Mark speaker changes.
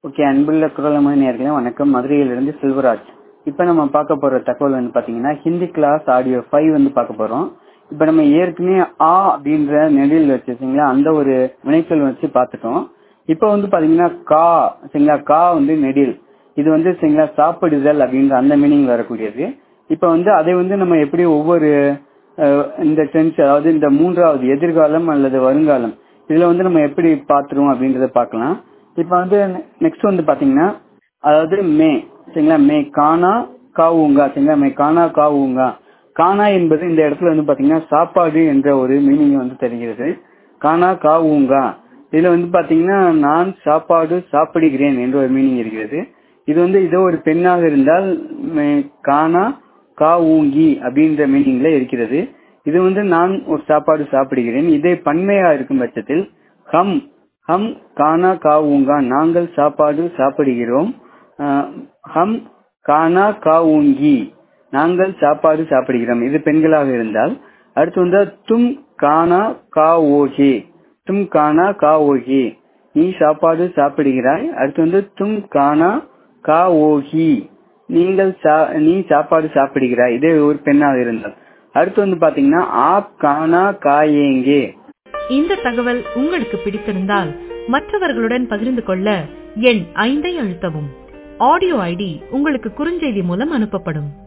Speaker 1: okay அன்புள்ள குரலமணி நேர்களே வணக்கம் மதுரையிலிருந்து செல்வராஜ் இப்போ நம்ம பார்க்க போற தகவல் வந்து பாத்தீங்கன்னா ஹிந்தி கிளாஸ் ஆடியோ ஃபைவ் வந்து பார்க்க போறோம் இப்போ நம்ம ஏற்கனவே ஆ அப்படின்ற நெடில் வச்சிருக்கீங்களா அந்த ஒரு வினைச்சொல் வச்சு பார்த்துட்டோம் இப்போ வந்து பாத்தீங்கன்னா கா சரிங்களா கா வந்து நெடில் இது வந்து சரிங்களா சாப்பிடுதல் அப்படின்ற அந்த மீனிங் வரக்கூடியது இப்போ வந்து அதை வந்து நம்ம எப்படி ஒவ்வொரு அஹ், இந்த டென்ஸ் அதாவது இந்த மூன்றாவது எதிர்காலம் அல்லது வருங்காலம் இதுல வந்து நம்ம எப்படி பாத்துருவோம் அப்படின்றத பார்க்கலாம் இப்போ வந்து நெக்ஸ்ட் வந்து பாத்தீங்கன்னா அதாவது மே சரிங்களா மே கானா காவுங்கா சரிங்களா மே கானா காவுங்கா கானா என்பது இந்த இடத்துல வந்து பாத்தீங்கன்னா சாப்பாடு என்ற ஒரு மீனிங் வந்து தெரிகிறது கானா காவுங்கா இதுல வந்து பாத்தீங்கன்னா நான் சாப்பாடு சாப்பிடுகிறேன் என்ற ஒரு மீனிங் இருக்கிறது இது வந்து இதோ ஒரு பெண்ணாக இருந்தால் மே- கானா கா ஊங்கி அப்படின்ற மீனிங்ல இருக்கிறது இது வந்து நான் ஒரு சாப்பாடு சாப்பிடுகிறேன் இதே பன்மையா இருக்கும் பட்சத்தில் ஹம் ஹம் கானா கா ஊங்கா நாங்கள் சாப்பாடு சாப்பிடுகிறோம் அஹ், ஹம் கானா கா ஊங்கி நாங்கள் சாப்பாடு சாப்பிடுகிறோம் இது பெண்களாக இருந்தால் அடுத்து வந்து தும் கானா கா ஓகே தும் கானா கா ஓகே நீ சாப்பாடு சாப்பிடுகிறாய் அடுத்து வந்து தும் கானா கா ஓகி நீங்கள் சா- நீ சாப்பாடு சாப்பிடுகிறாய் இதே ஒரு பெண்ணாக இருந்தால் அடுத்து வந்து பாத்தீங்கன்னா ஆப் கானா காயேங்கே
Speaker 2: இந்த தகவல் உங்களுக்கு பிடித்திருந்தால் மற்றவர்களுடன் பகிர்ந்து கொள்ள எண் ஐந்தை அழுத்தவும் ஆடியோ ஐடி உங்களுக்கு குறுஞ்செய்தி மூலம் அனுப்பப்படும்